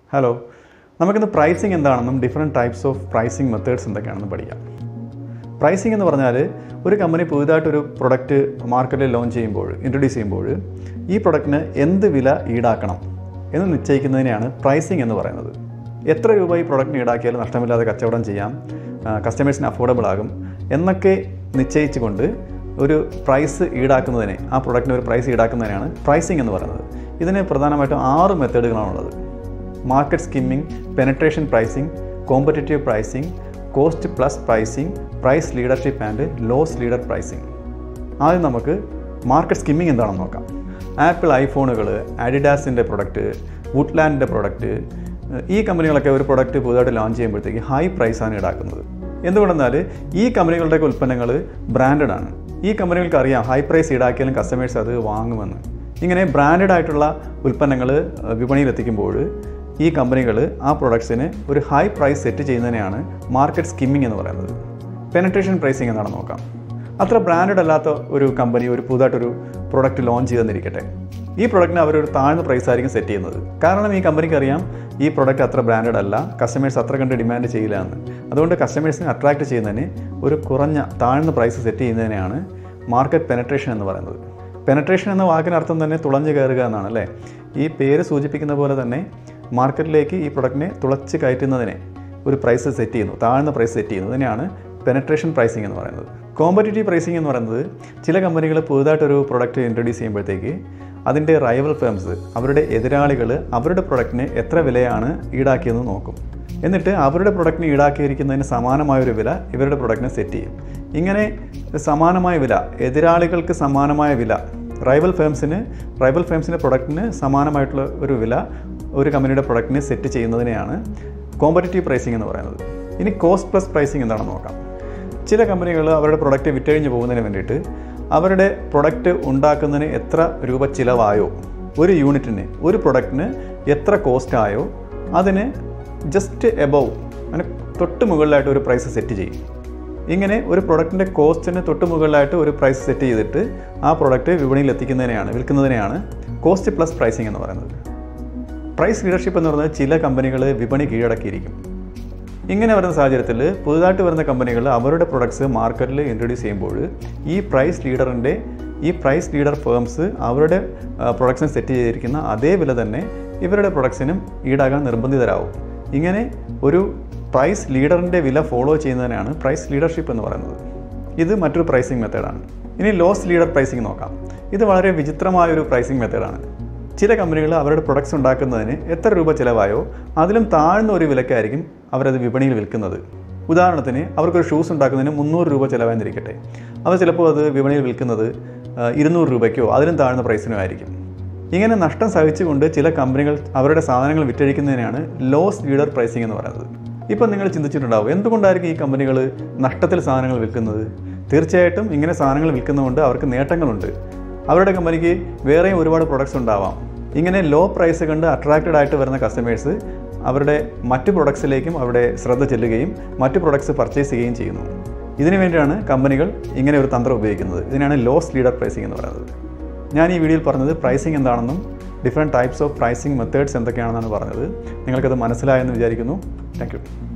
hello നമുക്കിന്ന് pricing എന്താണെന്നും different types of pricing methods എന്തൊക്കെയാണെന്ന് പഠിക്കാം പ്രൈസിങ് എന്ന് പറഞ്ഞാൽ ഒരു കമ്പനി പുതുതായിട്ടൊരു പ്രൊഡക്റ്റ് മാർക്കറ്റിൽ ലോഞ്ച് ചെയ്യുമ്പോൾ ഇൻട്രൊഡ്യൂസ് ചെയ്യുമ്പോൾ ഈ പ്രൊഡക്റ്റിന് എന്ത് വില ഈടാക്കണം എന്ന് നിശ്ചയിക്കുന്നതിനെയാണ് പ്രൈസിങ് എന്ന് പറയുന്നത് എത്ര രൂപ ഈ പ്രൊഡക്റ്റിന് ഈടാക്കിയാലും നഷ്ടമില്ലാതെ കച്ചവടം ചെയ്യാം കസ്റ്റമേഴ്സിന് അഫോർഡബിൾ ആകും എന്നൊക്കെ നിശ്ചയിച്ചുകൊണ്ട് ഒരു പ്രൈസ് ഈടാക്കുന്നതിനെ ആ പ്രൊഡക്റ്റിന് ഒരു പ്രൈസ് ഈടാക്കുന്നതിനാണ് പ്രൈസിങ് എന്ന് പറയുന്നത് ഇതിന് പ്രധാനമായിട്ടും ആറ് മെത്തേഡുകളാണുള്ളത് market skimming penetration pricing competitive pricing cost plus pricing price leadership and loss leader pricing ആദ്യം നമുക്ക് മാർക്കറ്റ് സ്കിമ്മിംഗ് എന്താണെന്ന് നോക്കാം ആപ്പിൾ ഐഫോണുകൾ അഡിഡാസിൻ്റെ പ്രൊഡക്റ്റ് വുഡ്ലാൻഡിൻ്റെ പ്രൊഡക്റ്റ് ഈ കമ്പനികളൊക്കെ ഒരു പ്രൊഡക്റ്റ് പുതുതായിട്ട് ലോഞ്ച് ചെയ്യുമ്പോഴത്തേക്ക് ഹൈ പ്രൈസാണ് ഈടാക്കുന്നത് എന്തുകൊണ്ടെന്നാൽ ഈ കമ്പനികളുടെയൊക്കെ ഉൽപ്പന്നങ്ങൾ ബ്രാൻഡഡ് ആണ് ഈ കമ്പനികൾക്ക് അറിയാം ഹൈ പ്രൈസ് ഈടാക്കിയാലും കസ്റ്റമേഴ്സ് അത് വാങ്ങുമെന്ന് ഇങ്ങനെ ബ്രാൻഡഡ് ആയിട്ടുള്ള ഉൽപ്പന്നങ്ങൾ വിപണിയിൽ എത്തിക്കുമ്പോൾ ഈ കമ്പനികൾ ആ പ്രൊഡക്ട്സിന് ഒരു ഹൈ പ്രൈസ് സെറ്റ് ചെയ്യുന്നതിനെയാണ് മാർക്കറ്റ് സ്കിമ്മിംഗ് എന്ന് പറയുന്നത് പെനട്രേഷൻ പ്രൈസിംഗ് എന്നാണ് നോക്കാം അത്ര ബ്രാൻഡഡ് അല്ലാത്ത ഒരു കമ്പനി ഒരു പുതുതായിട്ടൊരു പ്രൊഡക്റ്റ് ലോഞ്ച് ചെയ്തെന്നിരിക്കട്ടെ ഈ പ്രൊഡക്റ്റിന് അവരൊരു താഴ്ന്ന പ്രൈസ് ആയിരിക്കും സെറ്റ് ചെയ്യുന്നത് കാരണം ഈ കമ്പനിക്ക് അറിയാം ഈ പ്രൊഡക്റ്റ് അത്ര ബ്രാൻഡഡ് അല്ല കസ്റ്റമേഴ്സ് അത്ര കണ്ട് ഡിമാൻഡ് ചെയ്യില്ല എന്ന് അതുകൊണ്ട് കസ്റ്റമേഴ്സിനെ അട്രാക്ട് ചെയ്യുന്നതിന് ഒരു കുറഞ്ഞ താഴ്ന്ന പ്രൈസ് സെറ്റ് ചെയ്യുന്നതിനെയാണ് മാർക്കറ്റ് പെനട്രേഷൻ എന്ന് പറയുന്നത് പെനട്രേഷൻ എന്ന വാക്കിനർത്ഥം തന്നെ തുളഞ്ഞു കയറുക എന്നാണ് അല്ലേ ഈ പേര് സൂചിപ്പിക്കുന്ന പോലെ തന്നെ മാർക്കറ്റിലേക്ക് ഈ പ്രൊഡക്റ്റിനെ തുളച്ച് കയറ്റുന്നതിനെ ഒരു പ്രൈസ് സെറ്റ് ചെയ്യുന്നു താഴ്ന്ന പ്രൈസ് സെറ്റ് ചെയ്യുന്നു ഇതിനെയാണ് പെനട്രേഷൻ പ്രൈസിംഗ് എന്ന് പറയുന്നത് കോമ്പറ്റേറ്റീവ് പ്രൈസിംഗ് എന്ന് പറയുന്നത് ചില കമ്പനികൾ പുതുതായിട്ടൊരു പ്രൊഡക്റ്റ് ഇൻട്രൊഡ്യൂസ് ചെയ്യുമ്പോഴത്തേക്ക് അതിൻ്റെ റൈവൽ ഫേംസ് അവരുടെ എതിരാളികൾ അവരുടെ പ്രൊഡക്റ്റിന് എത്ര വിലയാണ് ഈടാക്കിയെന്ന് നോക്കും എന്നിട്ട് അവരുടെ പ്രൊഡക്റ്റിന് ഈടാക്കിയിരിക്കുന്നതിന് സമാനമായ ഒരു വില ഇവരുടെ പ്രൊഡക്റ്റിന് സെറ്റ് ചെയ്യും ഇങ്ങനെ സമാനമായ വില എതിരാളികൾക്ക് സമാനമായ വില റൈവൽ ഫേംസിന് റൈവൽ ഫേംസിൻ്റെ പ്രൊഡക്റ്റിന് സമാനമായിട്ടുള്ള ഒരു വില ഒരു കമ്പനിയുടെ പ്രൊഡക്റ്റിന് സെറ്റ് ചെയ്യുന്നതിനെയാണ് കോമ്പറ്റേറ്റീവ് പ്രൈസിംഗ് എന്ന് പറയുന്നത് ഇനി കോസ്റ്റ് പ്ലസ് പ്രൈസിംഗ് എന്താണെന്ന് നോക്കാം ചില കമ്പനികൾ അവരുടെ പ്രൊഡക്റ്റ് വിറ്റഴിഞ്ഞ് പോകുന്നതിന് വേണ്ടിയിട്ട് അവരുടെ പ്രൊഡക്റ്റ് ഉണ്ടാക്കുന്നതിന് എത്ര രൂപ ചിലവായോ ഒരു യൂണിറ്റിന് ഒരു പ്രൊഡക്റ്റിന് എത്ര കോസ്റ്റ് ആയോ അതിന് ജസ്റ്റ് എബവ് അങ്ങനെ തൊട്ട് മുകളിലായിട്ട് ഒരു പ്രൈസ് സെറ്റ് ചെയ്യും ഇങ്ങനെ ഒരു പ്രൊഡക്റ്റിൻ്റെ കോസ്റ്റിന് തൊട്ട് മുകളിലായിട്ട് ഒരു പ്രൈസ് സെറ്റ് ചെയ്തിട്ട് ആ പ്രൊഡക്റ്റ് വിപണിയിൽ എത്തിക്കുന്നതിനെയാണ് വിൽക്കുന്നതിനെയാണ് കോസ്റ്റ് പ്ലസ് പ്രൈസിംഗ് എന്ന് പറയുന്നത് പ്രൈസ് ലീഡർഷിപ്പ് എന്ന് പറയുന്നത് ചില കമ്പനികൾ വിപണി കീഴടക്കിയിരിക്കും ഇങ്ങനെ വരുന്ന സാഹചര്യത്തിൽ പുതുതായിട്ട് വരുന്ന കമ്പനികൾ അവരുടെ പ്രൊഡക്ട്സ് മാർക്കറ്റിൽ ഇൻട്രൊഡ്യൂസ് ചെയ്യുമ്പോൾ ഈ പ്രൈസ് ലീഡറിൻ്റെ ഈ പ്രൈസ് ലീഡർ ഫേംസ് അവരുടെ പ്രൊഡക്ട്സിന് സെറ്റ് ചെയ്തിരിക്കുന്ന അതേ വില തന്നെ ഇവരുടെ പ്രൊഡക്ട്സിനും ഈടാകാൻ നിർബന്ധിതരാകും ഇങ്ങനെ ഒരു പ്രൈസ് ലീഡറിൻ്റെ വില ഫോളോ ചെയ്യുന്നതിനാണ് പ്രൈസ് ലീഡർഷിപ്പ് എന്ന് പറയുന്നത് ഇത് മറ്റൊരു പ്രൈസിംഗ് മെത്തേഡാണ് ഇനി ലോസ് ലീഡർ പ്രൈസിംഗ് നോക്കാം ഇത് വളരെ വിചിത്രമായ ഒരു പ്രൈസിംഗ് മെത്തേഡാണ് ചില കമ്പനികൾ അവരുടെ പ്രൊഡക്ട്സ് ഉണ്ടാക്കുന്നതിന് എത്ര രൂപ ചിലവായോ അതിലും താഴ്ന്ന ഒരു വിലക്കായിരിക്കും അവരത് വിപണിയിൽ വിൽക്കുന്നത് ഉദാഹരണത്തിന് അവർക്കൊരു ഷൂസ് ഉണ്ടാക്കുന്നതിന് മുന്നൂറ് രൂപ ചിലവായിരിക്കട്ടെ അവർ ചിലപ്പോൾ അത് വിപണിയിൽ വിൽക്കുന്നത് ഇരുന്നൂറ് രൂപയ്ക്കോ അതിലും താഴ്ന്ന പ്രൈസിനോ ആയിരിക്കും ഇങ്ങനെ നഷ്ടം സഹിച്ചുകൊണ്ട് ചില കമ്പനികൾ അവരുടെ സാധനങ്ങൾ വിറ്റഴിക്കുന്നതിനാണ് ലോസ് ലീഡർ പ്രൈസിംഗ് എന്ന് പറയുന്നത് ഇപ്പം നിങ്ങൾ ചിന്തിച്ചിട്ടുണ്ടാവും എന്തുകൊണ്ടായിരിക്കും ഈ കമ്പനികൾ നഷ്ടത്തിൽ സാധനങ്ങൾ വിൽക്കുന്നത് തീർച്ചയായിട്ടും ഇങ്ങനെ സാധനങ്ങൾ വിൽക്കുന്നതുകൊണ്ട് അവർക്ക് നേട്ടങ്ങളുണ്ട് അവരുടെ കമ്പനിക്ക് വേറെയും ഒരുപാട് പ്രൊഡക്ട്സ് ഉണ്ടാവാം ഇങ്ങനെ ലോ പ്രൈസ് കണ്ട് അട്രാക്റ്റഡ് ആയിട്ട് വരുന്ന കസ്റ്റമേഴ്സ് അവരുടെ മറ്റ് പ്രൊഡക്ട്സിലേക്കും അവിടെ ശ്രദ്ധ ചെല്ലുകയും മറ്റ് പ്രൊഡക്ട്സ് പർച്ചേസ് ചെയ്യുകയും ചെയ്യുന്നു ഇതിനു വേണ്ടിയാണ് കമ്പനികൾ ഇങ്ങനെ ഒരു തന്ത്രം ഉപയോഗിക്കുന്നത് ഇതിനാണ് ലോസ് ലീഡർ പ്രൈസിംഗ് എന്ന് പറയുന്നത് ഞാൻ ഈ വീഡിയോയിൽ പറഞ്ഞത് പ്രൈസിംഗ് എന്താണെന്നും different types of pricing methods എന്തൊക്കെയാണെന്നാണ് പറഞ്ഞത് നിങ്ങൾക്കത് മനസ്സിലായെന്ന് വിചാരിക്കുന്നു താങ്ക്